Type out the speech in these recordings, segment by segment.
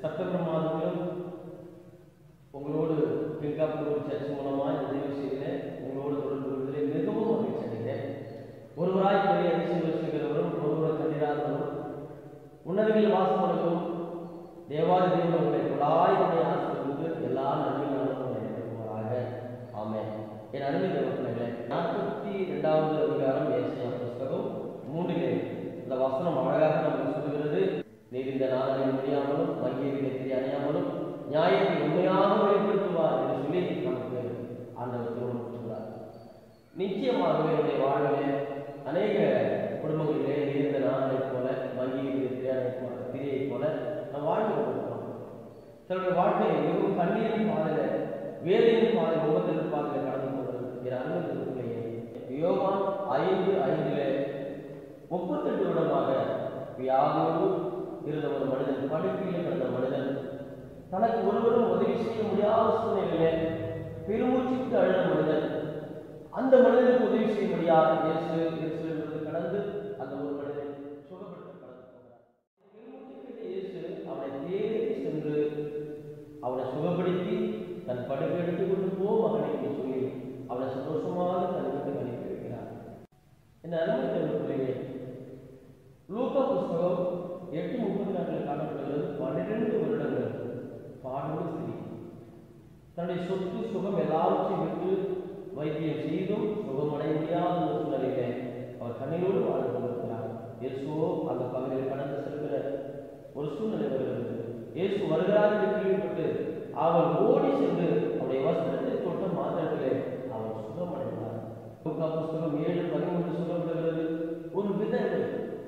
September மாதத்திலும் உங்களோடு பிங்காப்பூர் search மூலமாக இந்த தேவ செய்தியிலே உங்களோடு தொடர்பு கொள்வதிலே மிகவும் மகிழ்ச்சி அடைகிறேன் ஒருவராய் பெரிய அதிசயம் செய்கிறவரும் ஒருவரை கண்டிராதவரும் உன்னதங்களில் வாசம் பண்ணுவதும் தேவாதி தேவன் உங்களை குழாய் ஆசிர்வதித்து எல்லா நன்மைகளும் நடத்துவாராக ஆமென் என் அருமை தேவர்களே நாற்பத்தி ரெண்டாவது அதிகாரம் ஏசியா புஸ்தகம் மூன்றிலே இந்த வசனம் அழகாக நமக்கு சொல்லுகிறது நீர் இந்த நாளை முடியாமலும் வங்கியை தெரிய அணையாமலும் நியாயத்தை உண்மையாக வெளிப்படுத்துவார் என்று சொல்லி நமக்கு ஆண்டவர் திருமணம் சொல்றார் நிச்சயமாகவே என்னுடைய வாழ்விலே அநேக குடும்பங்களிலே இருந்த நாளை போல வங்கியில் திரையை போல நாம் வாழ்ந்து கொண்டிருக்கிறோம் தன்னுடைய வாழ்க்கையை மிகவும் கண்ணீரின் பாதையில வேலையின் பாதை முகத்தின் பாதையில கடந்து கொண்டிருக்கிற அனுமதியே யோகான் ஐந்து ஐந்திலே முப்பத்தெட்டு வருடமாக வியாதியோடு இருந்த ஒரு மனிதன் படுக்கையில் கிடந்த மனிதன் தனக்கு ஒருவரும் உதவி செய்ய முடியாத சூழ்நிலையிலே பெருமூச்சுக்கு அழுத மனிதன் அந்த மனிதனுக்கு உதவி செய்யும்படியாக இயேசு இயேசு என்பது கடந்து அந்த ஒரு மனிதனை சுகப்படுத்த கடந்து போகிறார் பெருமூச்சுக்கு இயேசு அவனை தேடி சென்று அவனை சுகப்படுத்தி தன் படுக்கை எடுத்துக் கொண்டு போ மகனை என்று சொல்லி அவனை சந்தோஷமாக தன் வீட்டுக்கு அனுப்பி வைக்கிறார் என்ன அருமை பிள்ளைகளே லூக்கா புஸ்தகம் எட்டு முப்பத்தி நான்கில் காணப்படுகிறது பன்னிரெண்டு வருடங்கள் பாடோடு சிரி தன்னுடைய சொத்து சுகம் எல்லாவற்றையும் விட்டு வைத்தியம் செய்தும் சுகமடைய முடியாத ஒரு சூழ்நிலையிலே அவர் கண்ணீரோடு வாழ்ந்து கொண்டிருக்கிறார் இயேசுவோ அந்த பகுதியில் கடந்து செல்கிற ஒரு சூழ்நிலை வருகிறது இயேசு வருகிறார் என்று கேள்விப்பட்டு அவன் ஓடி சென்று அவருடைய வஸ்திரத்தை தொட்ட மாத்திரத்திலே அவன் சுகமடைந்தார் லூக்கா புஸ்தகம் ஏழு பதிமூன்று சொல்லப்படுகிறது ஒரு விதவை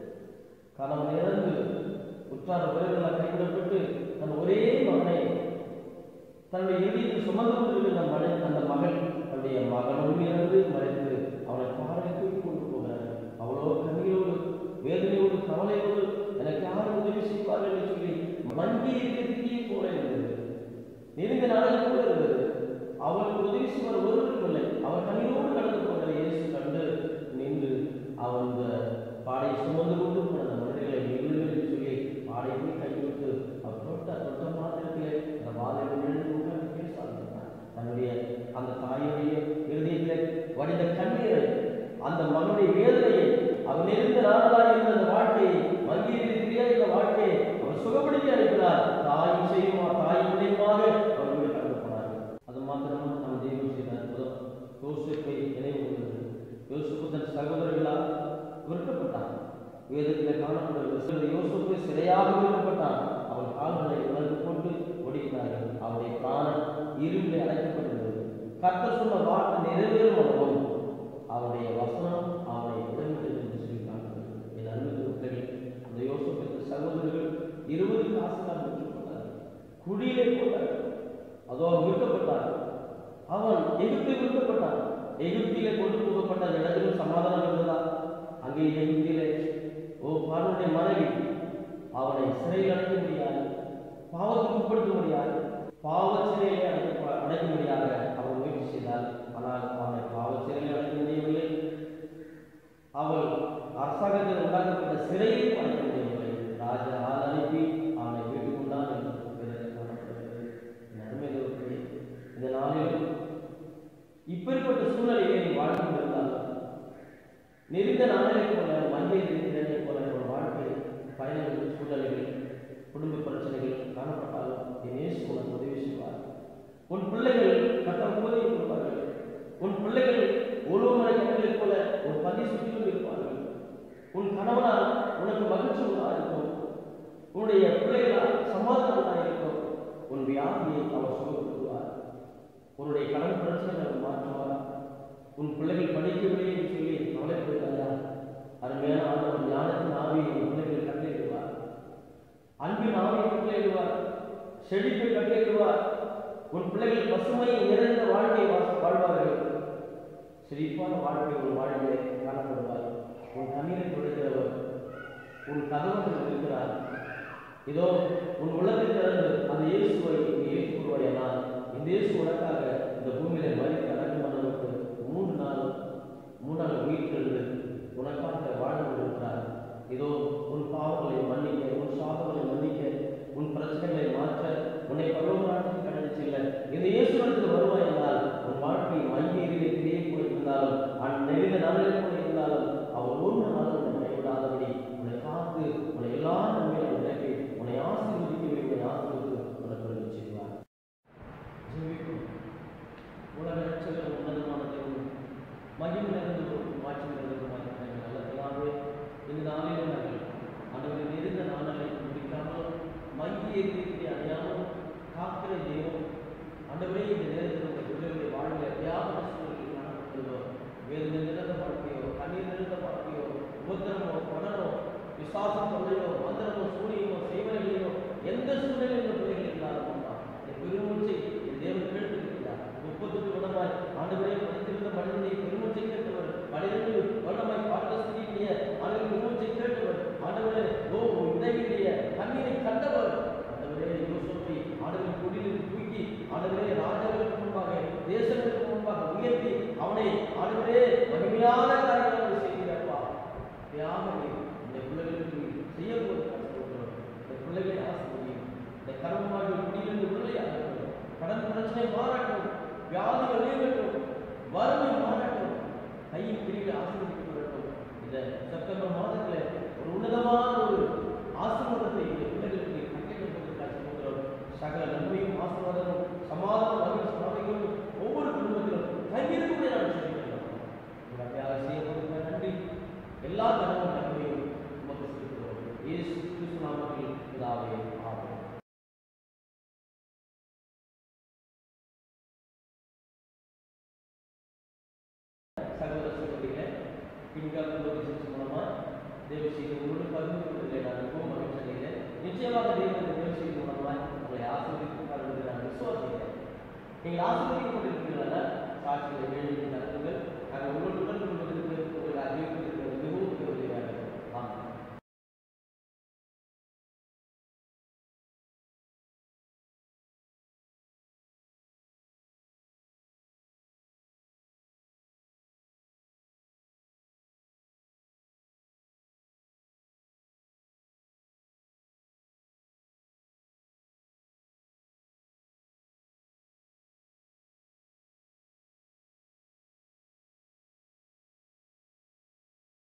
கணவன் இறந்து உற்றார உறவுகளால் கைவிடப்பட்டு தன் ஒரே மகனை தன்னுடைய இறுதியில் சுமந்து கொண்டிருக்கிற அந்த மகன் அந்த மகள் தன்னுடைய மகனும் இறந்து மறைத்து அவனை பாடலை தூக்கி கொண்டு போகிறார் அவ்வளோ கண்ணீரோடு வேதனையோடு கவலையோடு எனக்கு யாரும் உதவி செய்வார்கள் என்று சொல்லி மங்கி இருக்கிறதுக்கே போல இருந்தது நெருங்க நாளில் கூட இருந்தது அவளுக்கு உதவி செய்வார் ஒருவரும் இல்லை அவர் கண்ணீரோடு கடந்து போகிற இயேசு கண்டு நின்று அவன் இந்த பாடையை சுமந்து கொண்டு போன அந்த மனிதர்களை நிகழ்வு என்று சொல்லி பாடையை போய் கைவிட்டு அவர் தொட்ட தொட்ட மாத்திரத்திலே அந்த வாதையை எழுந்து உட்கார்ந்து பேச ஆரம்பித்தார் தன்னுடைய அந்த தாயுடைய இருதயத்திலே வடிந்த கண்ணீரை அந்த மகனுடைய வேதனையை அவன் இருந்த நாளாக இருந்த அந்த வாழ்க்கையை வங்கியில் தெரியாத இந்த வாழ்க்கையை அவர் சுகப்படுத்தி அனுப்பினார் தாயும் செய்யுமா தாய் மூலியமாக அவர் வீடு கடந்து போனார் அது மாத்திரமா நம்ம தெய்வம் செய்த அற்புதம் யோசிப்பை நினைவு கொண்டது யோசிப்பு தன் சகோதரர்களால் விற்கப்பட்டான் வேதத்தில் காணப்படுகிறது யோசிப்பு சிறையாக விற்கப்பட்டான் அவன் கால்களை உணர்ந்து கொண்டு ஒடுக்கினார்கள் அவருடைய பிராணம் இருளில் அடைக்கப்பட்டிருந்தது கர்த்தர் சொன்ன வார்த்தை நிறைவேறும் அளவும் அவருடைய வசனம் அவனை உடன்பிடித்தது என்று சொல்லி காண்கிறது என் அன்பு பிள்ளைகள் அந்த யோசிப்பின் சகோதரர்கள் இருபது காசுகள் விற்கப்பட்டார்கள் குழியிலே போட்டார்கள் அதோ அவன் விற்கப்பட்டான் அவன் எகிப்தில் விற்கப்பட்டான் எகிப்திலே கொண்டு போகப்பட்ட அந்த இடத்திலும் சமாதானம் இருந்ததா அங்கே எகிப்திலே ஓ பார்வனுடைய மனைவி அவனை சிறையில் அடைக்க முடியாது பாவத்துக்கு உட்படுத்த முடியாது பாவ சிறையிலே அடைக்க அடைக்க முடியாத அவன் முயற்சி செய்தாள் ஆனால் அவனை பாவ சிறையில் அடைக்க முடியவில்லை அவள் அரசாங்கத்தில் உண்டாக்கப்பட்ட சிறையில் அடைக்க முடியவில்லை ராஜா ஆள் அனுப்பி அவனை வீட்டுக் கொண்டான் என்று வேதத்தில் காணப்படுகிறது என் அருமை தேவர்களே, இந்த நாளில் இப்பேற்பட்ட சூழ்நிலையை நீ வாழ்ந்து கொண்டிருந்தால் நெருங்க நாளை போல மஞ்சை நெருங்கினை போல ஒரு வாழ்க்கை பயணங்கள் சூழ்நிலைகள் குடும்ப பிரச்சனைகள் காணப்பட்டாலும் என் இயேசு உனக்கு உதவி செய்வார் உன் பிள்ளைகள் கட்டம் போதையை கொடுப்பார்கள் உன் பிள்ளைகள் ஒழுவமனை கண்களைப் போல ஒரு பதி சுற்றிலும் இருப்பார்கள் உன் கணவனால் உனக்கு மகிழ்ச்சி உண்டாக இருக்கும் உன்னுடைய பிள்ளைகளால் சமாதானம் உண்டாக இருக்கும் உன் வியாதியை அவர் சுகப்படுத்துவார் உன்னுடைய கடன் பிரச்சனை அவர் மாற்றுவார் உன் பிள்ளைகள் படிக்கவில்லை என்று சொல்லி கவலைப்படுகிறாயா அருமையான ஆண்டவர் ஞானத்தின் ஆவியை உன் பிள்ளைகள் கட்டளையிடுவார் அன்பின் ஆவியை கட்டளையிடுவார் செழிப்பை கட்டளையிடுவார் உன் பிள்ளைகள் பசுமை நிறைந்த வாழ்க்கை வா- வாழ்வார்கள் செழிப்பான வாழ்க்கை உன் வாழ்விலே காணப்படுவார் உன் கண்ணீரை துடைக்கிறவர் உன் கதவுகள் இருக்கிறார் இதோ உன் உள்ளத்தை திறந்து அந்த இயேசுவை நீ ஏற்றுக்கொள்வாயானால் இந்த இயேசு உனக்காக இந்த பூமியில மறித்து அடக்கம் பண்ணப்பட்டு மூன்று நாள் மூணாவது உயிர்த்தெழுந்து உனக்காக வாழ்ந்து கொண்டிருக்கிறார் இதோ உன் பாவங்களை மன்னிக்க உன் சாபங்களை மன்னிக்க உன் பிரச்சனைகளை மாற்றி பிசாசு தொல்லையோ மந்திரமோ சூரியமோ செய்வனைகளையோ எந்த சூழ்நிலையில் இந்த பிள்ளைகள் இருந்தாலும் அப்பா, இந்த பெருமூச்சை என் தேவன் கேட்டிருக்கிறார் முப்பத்தெட்டு வருடமாய் ஆண்டுகளே படித்திருந்த மனிதனை பெருமூச்சை கேட்டவர் பனிரெண்டு வருடமாய் பாடகஸ்திரியுடைய ஆண்டு பெருமூச்சை கேட்டவர் ஆண்டவரே ஓ உதவியுடைய கண்ணீரை கண்டவர் ஆண்டவரே யோசோப்பை ஆண்டவரின் குடியில் தூக்கி ஆண்டவரே ராஜாவுக்கு முன்பாக தேசங்களுக்கு முன்பாக உயர்த்தி அவனை ஆண்டவரே மகிமையான காரியங்களை செய்கிறார்ப்பா தியாக இந்த பிள்ளைகளுக்கு செய்ய போகிறோம் இந்த பிள்ளைகளை ஆசிரியர் இந்த கர்மமாக குடியிலிருந்து விடுதலையாகட்டும் கடன் பிரச்சனை மாறட்டும் வியாதிகள் நீங்கட்டும் வறுமை மாறட்டும் கையின் பிரிவில் ஆசீர்வதிக்கப்படட்டும் இந்த செப்டம்பர் மாதத்தில் ஒரு உன்னதமான ஒரு ஆசீர்வாதத்தை இந்த பிள்ளைகளுக்கு கட்டிடப்படுவதற்காக சொல்கிறோம் சகல நன்மையும் ஆசீர்வாதமும் சமாதான மகிழ்ச்சி சமாதிகளும் ஒவ்வொரு குடும்பத்திலும் தங்கியிருக்கும் நான் சொல்லிக்கிறோம் உங்களுடைய செய்யப்படுகிற நன்றி எல்லா கடவுள் நன்மையும் உமக்கு செலுத்துகிறோம் இயேசு கிறிஸ்து நாமத்தில் பிதாவே ஆமென் சகோதர சகோதரிகளே பின்கால் குலோபிசன்ஸ் மூலமா தேவ செய்தி உங்களோடு பகிர்ந்து கொள்வதில் நான் மிகவும் மகிழ்ச்சி அடைகிறேன் நிச்சயமாக தேவன் தேவ செய்தி மூலமா உங்களை ஆசீர்வதிப்பார் என்று நான் விசுவாசிக்கிறேன் நீங்கள் ஆசீர்வதிக்கப்பட்டிருக்கிறீர்களா சாட்சிகளை எழுதி நடத்துங்கள் நாங்கள் உங்களோடு தொடர்பு கொண்டு